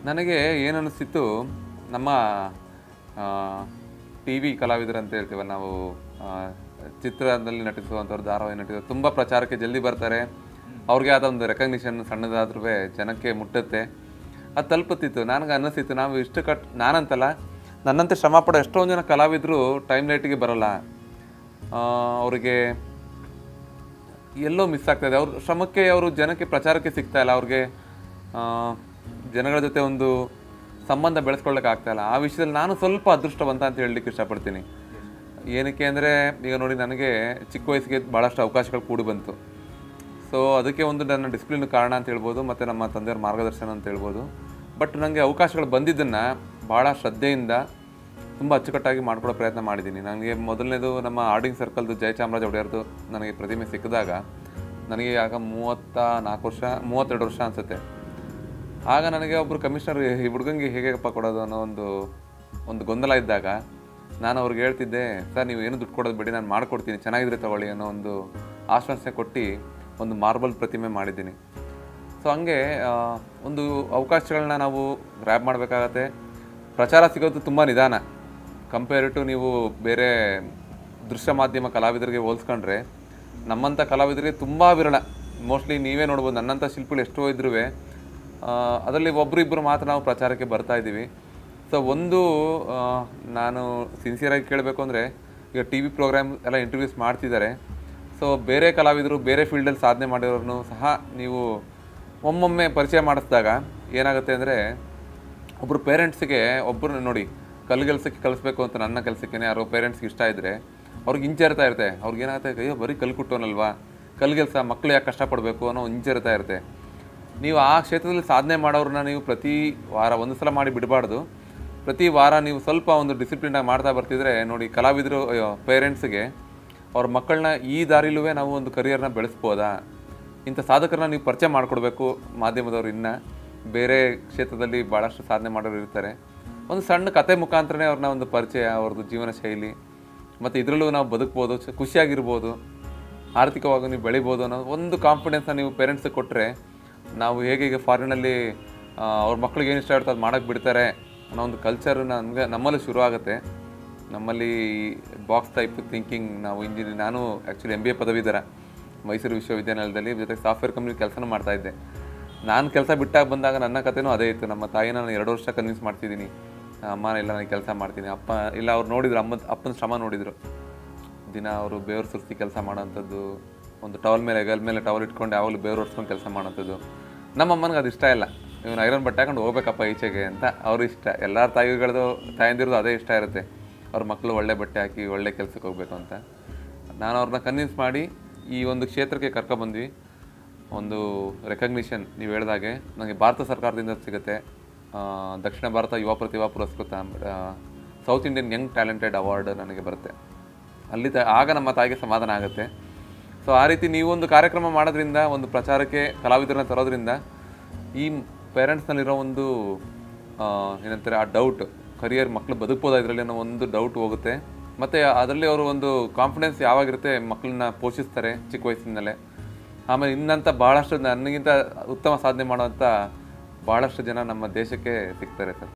ನನಗೆ ಏನು ಅನಿಸ್ತಿತ್ತು ನಮ್ಮ ಟಿ ವಿ ಕಲಾವಿದರು ಅಂತ ಹೇಳ್ತೀವಲ್ಲ ನಾವು ಆ, ಚಿತ್ರದಲ್ಲಿ ನಟಿಸುವಂಥವ್ರು ಧಾರಾವಾಹಿ ನಟಿಸೋರು ತುಂಬ ಪ್ರಚಾರಕ್ಕೆ ಜಲ್ದಿ ಬರ್ತಾರೆ ಅವ್ರಿಗೆ ಆದ ಒಂದು ರೆಕಗ್ನಿಷನ್ ಸಣ್ಣದಾದ್ರೂ ಜನಕ್ಕೆ ಮುಟ್ಟುತ್ತೆ ಅದು ತಲುಪುತ್ತಿತ್ತು ನನಗೆ ಅನ್ನಿಸ್ತಿತ್ತು ನಾವು ಇಷ್ಟು ಕಟ್ ನಾನಂತಲ್ಲ ನನ್ನಂತೆ ಶ್ರಮ ಪಡೋ ಎಷ್ಟೊಂದು ಜನ ಕಲಾವಿದರು ಟೈಮ್ ಲೈಟಿಗೆ ಬರೋಲ್ಲ ಆ, ಅವರಿಗೆ ಎಲ್ಲೋ ಮಿಸ್ ಆಗ್ತಾಯಿದೆ ಅವ್ರ ಶ್ರಮಕ್ಕೆ ಅವರು ಜನಕ್ಕೆ ಪ್ರಚಾರಕ್ಕೆ ಸಿಗ್ತಾ ಇಲ್ಲ ಅವ್ರಿಗೆ ಆ, ಜನಗಳ ಜೊತೆ ಒಂದು ಸಂಬಂಧ ಬೆಳೆಸ್ಕೊಳ್ಳೋಕೆ ಆಗ್ತಾ ಇಲ್ಲ ಆ ವಿಷಯದಲ್ಲಿ ನಾನು ಸ್ವಲ್ಪ ಅದೃಷ್ಟವಂತ ಅಂತ ಹೇಳಲಿಕ್ಕೆ ಇಷ್ಟಪಡ್ತೀನಿ ಏನಕ್ಕೆ ಅಂದರೆ ಈಗ ನೋಡಿ ನನಗೆ ಚಿಕ್ಕ ವಯಸ್ಸಿಗೆ ಭಾಳಷ್ಟು ಅವಕಾಶಗಳು ಕೂಡಿ ಬಂತು ಸೊ ಅದಕ್ಕೆ ಒಂದು ನನ್ನ ಡಿಸಿಪ್ಲಿನ್ ಕಾರಣ ಅಂತ ಹೇಳ್ಬೋದು ಮತ್ತು ನಮ್ಮ ತಂದೆಯವ್ರ ಮಾರ್ಗದರ್ಶನ ಅಂತ ಹೇಳ್ಬೋದು ಬಟ್ ನನಗೆ ಅವಕಾಶಗಳು ಬಂದಿದ್ದನ್ನು ಭಾಳ ಶ್ರದ್ಧೆಯಿಂದ ತುಂಬ ಅಚ್ಚುಕಟ್ಟಾಗಿ ಮಾಡ್ಕೊಳ್ಳೋ ಪ್ರಯತ್ನ ಮಾಡಿದ್ದೀನಿ ನನಗೆ ಮೊದಲನೇದು ನಮ್ಮ ಆರ್ಡಿಂಗ್ ಸರ್ಕಲ್ದು ಜಯಚಾಮರಾಜ ಒಡೆಯರ್ದು ನನಗೆ ಪ್ರತಿಮೆ ಸಿಕ್ಕಿದಾಗ ನನಗೆ ಆಗ ಮೂವತ್ತ ನಾಲ್ಕು ವರ್ಷ ಮೂವತ್ತೆರಡು ವರ್ಷ ಅನಿಸುತ್ತೆ ಆಗ ನನಗೆ ಒಬ್ಬರು ಕಮಿಷನರ್ ಈ ಹುಡುಗಂಗೆ ಹೇಗಪ್ಪ ಕೊಡೋದು ಅನ್ನೋ ಒಂದು ಒಂದು ಗೊಂದಲ ಇದ್ದಾಗ ನಾನು ಅವ್ರಿಗೆ ಹೇಳ್ತಿದ್ದೆ ಸರ್ ನೀವು ಏನು ದುಡ್ಡು ಕೊಡೋದು ಬಿಡಿ ನಾನು ಮಾಡಿಕೊಡ್ತೀನಿ ಚೆನ್ನಾಗಿದ್ರೆ ತಗೊಳ್ಳಿ ಅನ್ನೋ ಒಂದು ಆಶ್ವಾಸನೆ ಕೊಟ್ಟು ಒಂದು ಮಾರ್ಬಲ್ ಪ್ರತಿಮೆ ಮಾಡಿದ್ದೀನಿ ಸೊ ಹಂಗೆ ಆ, ಒಂದು ಅವಕಾಶಗಳನ್ನ ನಾವು ಗ್ರ್ಯಾಬ್ ಮಾಡಬೇಕಾಗತ್ತೆ ಪ್ರಚಾರ ಸಿಗೋದು ತುಂಬ ನಿಧಾನ ಕಂಪೇರ್ ಟು ನೀವು ಬೇರೆ ದೃಶ್ಯ ಮಾಧ್ಯಮ ಕಲಾವಿದರಿಗೆ ಹೋಲಿಸ್ಕೊಂಡ್ರೆ ನಮ್ಮಂಥ ಕಲಾವಿದರಿಗೆ ತುಂಬ ವಿರಳ ಮೋಸ್ಟ್ಲಿ ನೀವೇ ನೋಡ್ಬೋದು ನನ್ನಂಥ ಶಿಲ್ಪಿಗಳು ಎಷ್ಟೋ ಇದ್ರೂ ಅದರಲ್ಲಿ ಒಬ್ಬರು ಇಬ್ಬರು ಮಾತ್ರ ನಾವು ಪ್ರಚಾರಕ್ಕೆ ಬರ್ತಾ ಇದ್ದೀವಿ ಸೊ ಒಂದು ಆ, ನಾನು ಸಿನ್ಸಿಯರಾಗಿ ಕೇಳಬೇಕು ಅಂದರೆ ಈಗ ಟಿ ವಿ ಪ್ರೋಗ್ರಾಮ್ ಎಲ್ಲ ಇಂಟರ್ವ್ಯೂಸ್ ಮಾಡ್ತಿದ್ದಾರೆ ಸೊ ಬೇರೆ ಕಲಾವಿದರು ಬೇರೆ ಫೀಲ್ಡಲ್ಲಿ ಸಾಧನೆ ಮಾಡಿರೋರ್ನು ಸಹ ನೀವು ಒಮ್ಮೊಮ್ಮೆ ಪರಿಚಯ ಮಾಡಿಸಿದಾಗ ಏನಾಗುತ್ತೆ ಅಂದರೆ ಒಬ್ಬರು ಪೇರೆಂಟ್ಸಿಗೆ ಒಬ್ಬರು ನೋಡಿ ಕಲ್ಗೆಲ್ಸಕ್ಕೆ ಕಲಿಸ್ಬೇಕು ಅಂತ ನನ್ನ ಕೆಲಸಕ್ಕೆ ಯಾರೋ ಪೇರೆಂಟ್ಸ್ಗೆ ಇಷ್ಟ ಇದ್ದರೆ ಅವ್ರಿಗೆ ಹಿಂಜರಿತಾ ಇರುತ್ತೆ ಅವ್ರಿಗೆ ಏನಾಗುತ್ತೆ ಅಯ್ಯೋ ಬರೀ ಕಲ್ಲು ಕುಟ್ಟೋನಲ್ವಾ ಕಲ್ಗೆಲ್ಸ ಮಕ್ಕಳು ಯಾಕೆ ಕಷ್ಟಪಡಬೇಕು ಅನ್ನೋ ಹಿಂಜರಿತಾ ಇರುತ್ತೆ ನೀವು ಆ ಕ್ಷೇತ್ರದಲ್ಲಿ ಸಾಧನೆ ಮಾಡೋರನ್ನ ನೀವು ಪ್ರತಿ ವಾರ ಒಂದು ಸಲ ಮಾಡಿ ಬಿಡಬಾರ್ದು ಪ್ರತಿ ವಾರ ನೀವು ಸ್ವಲ್ಪ ಒಂದು ಡಿಸಿಪ್ಲಿನಾಗಿ ಮಾಡ್ತಾ ಬರ್ತಿದ್ರೆ ನೋಡಿ ಕಲಾವಿದರು ಪೇರೆಂಟ್ಸ್ಗೆ ಅವ್ರ ಮಕ್ಕಳನ್ನ ಈ ದಾರಿಲೂ ನಾವು ಒಂದು ಕರಿಯರ್ನ ಬೆಳೆಸ್ಬೋದಾ ಇಂಥ ಸಾಧಕರನ್ನ ನೀವು ಪರಿಚಯ ಮಾಡಿಕೊಡ್ಬೇಕು ಮಾಧ್ಯಮದವ್ರು ಇನ್ನು ಬೇರೆ ಕ್ಷೇತ್ರದಲ್ಲಿ ಭಾಳಷ್ಟು ಸಾಧನೆ ಮಾಡೋರು ಇರ್ತಾರೆ ಒಂದು ಸಣ್ಣ ಕತೆ ಮುಖಾಂತರನೇ ಅವ್ರನ್ನ ಒಂದು ಪರಿಚಯ ಅವ್ರದ್ದು ಜೀವನ ಶೈಲಿ ಮತ್ತು ಇದರಲ್ಲೂ ನಾವು ಬದುಕ್ಬೋದು ಚ- ಖುಷಿಯಾಗಿರ್ಬೋದು ಆರ್ಥಿಕವಾಗಿ ನೀವು ಬೆಳಿಬೋದು ಅನ್ನೋ ಒಂದು ಕಾನ್ಫಿಡೆನ್ಸ್ನ ನೀವು ಪೇರೆಂಟ್ಸಿಗೆ ಕೊಟ್ಟರೆ ನಾವು ಹೇಗೆ ಈಗ ಫಾರಿನಲ್ಲಿ ಅವ್ರ ಮಕ್ಳಿಗೆ ಏನು ಇಷ್ಟ ಇರ್ತದೆ ಅದು ಮಾಡೋಕ್ಕೆ ಬಿಡ್ತಾರೆ ಅನ್ನೋ ಒಂದು ಕಲ್ಚರ್ ನಮಗೆ ನಮ್ಮಲ್ಲಿ ಶುರು ಆಗುತ್ತೆ ನಮ್ಮಲ್ಲಿ ಬಾಕ್ಸ್ ಟೈಪ್ ಥಿಂಕಿಂಗ್ ನಾವು ಇಂಜಿನಿಯರ್ ನಾನು ಆ್ಯಕ್ಚುಲಿ ಎಮ್ ಬಿ ಎ ಪದವೀಧರ ಮೈಸೂರು ವಿಶ್ವವಿದ್ಯಾನಿಲಯದಲ್ಲಿ ಜೊತೆಗೆ ಸಾಫ್ಟ್ವೇರ್ ಕಂಪ್ನಿ ಕೆಲಸನೂ ಮಾಡ್ತಾ ಇದ್ದೆ ನಾನು ಕೆಲಸ ಬಿಟ್ಟಾಗ ಬಂದಾಗ ನನ್ನ ಕಥೆನೂ ಅದೇ ಇತ್ತು ನಮ್ಮ ತಾಯಿನ ನಾನು ಎರಡು ವರ್ಷ ಕನ್ವಿನ್ಸ್ ಮಾಡ್ತಿದ್ದೀನಿ ಅಮ್ಮ ಇಲ್ಲ ನಾನು ಕೆಲಸ ಮಾಡ್ತೀನಿ ಅಪ್ಪ ಇಲ್ಲ ಅವ್ರು ನೋಡಿದ್ರು ಅಮ್ಮ ಅಪ್ಪನ ಶ್ರಮ ನೋಡಿದರು ದಿನ ಅವರು ಬೇವ್ರು ಸುರಿಸಿ ಕೆಲಸ ಮಾಡೋಂಥದ್ದು ಒಂದು ಟವಲ್ ಮೇಲೆ ಹೆಗಲ್ ಮೇಲೆ ಟವಲ್ ಇಟ್ಕೊಂಡು ಯಾವಾಗಲೂ ಬೇವ್ರು ಹೊಡ್ಸ್ಕೊಂಡು ಕೆಲಸ ಮಾಡೋಂಥದ್ದು ನಮ್ಮ ಅಮ್ಮನಿಗೆ ಅದು ಇಷ್ಟ ಇಲ್ಲ ಇವನು ಐರನ್ ಬಟ್ಟೆ ಹಾಕೊಂಡು ಹೋಗ್ಬೇಕಪ್ಪ ಈಚೆಗೆ ಅಂತ ಅವ್ರ ಇಷ್ಟ ಎಲ್ಲರ ತಾಯಿಗಳದು ತಾಯಂದಿರದು ಅದೇ ಇಷ್ಟ ಇರುತ್ತೆ ಅವ್ರ ಮಕ್ಕಳು ಒಳ್ಳೆ ಬಟ್ಟೆ ಹಾಕಿ ಒಳ್ಳೆ ಕೆಲಸಕ್ಕೆ ಹೋಗ್ಬೇಕು ಅಂತ ನಾನು ಅವ್ರನ್ನ ಕನ್ವಿನ್ಸ್ ಮಾಡಿ ಈ ಒಂದು ಕ್ಷೇತ್ರಕ್ಕೆ ಕರ್ಕೊಬಂದ್ವಿ ಒಂದು ರೆಕಗ್ನಿಷನ್ ನೀವು ಹೇಳ್ದಾಗೆ ನನಗೆ ಭಾರತ ಸರ್ಕಾರದಿಂದ ಸಿಗುತ್ತೆ ಆ, ದಕ್ಷಿಣ ಭಾರತ ಯುವ ಪ್ರತಿಭಾ ಪುರಸ್ಕೃತ south Indian young talented award ನನಗೆ ಬರುತ್ತೆ ಅಲ್ಲಿ ತ ಆಗ ನಮ್ಮ ತಾಯಿಗೆ ಸಮಾಧಾನ ಆಗುತ್ತೆ ಸೊ ಆ ರೀತಿ ನೀವೊಂದು ಕಾರ್ಯಕ್ರಮ ಮಾಡೋದ್ರಿಂದ ಒಂದು ಪ್ರಚಾರಕ್ಕೆ ಕಲಾವಿದರನ್ನ ತರೋದ್ರಿಂದ ಈ ಪೇರೆಂಟ್ಸ್ನಲ್ಲಿರೋ ಒಂದು ಆ, ಏನಂತಾರೆ ಆ ಡೌಟ್ ಕರಿಯರ್ ಮಕ್ಕಳು ಬದುಕ್ಬೋದಾ ಇದರಲ್ಲಿ ಅನ್ನೋ ಒಂದು ಡೌಟ್ ಹೋಗುತ್ತೆ ಮತ್ತು ಅದರಲ್ಲಿ ಅವರು ಒಂದು ಕಾನ್ಫಿಡೆನ್ಸ್ ಯಾವಾಗಿರುತ್ತೆ ಮಕ್ಕಳನ್ನ ಪೋಷಿಸ್ತಾರೆ ಚಿಕ್ಕ ವಯಸ್ಸಿನಲ್ಲೇ ಆಮೇಲೆ ಇನ್ನಂತ ಭಾಳಷ್ಟು ನನಗಿಂತ ಉತ್ತಮ ಸಾಧನೆ ಮಾಡುವಂಥ ಭಾಳಷ್ಟು ಜನ ನಮ್ಮ ದೇಶಕ್ಕೆ ಸಿಗ್ತಾರೆ ಸರ್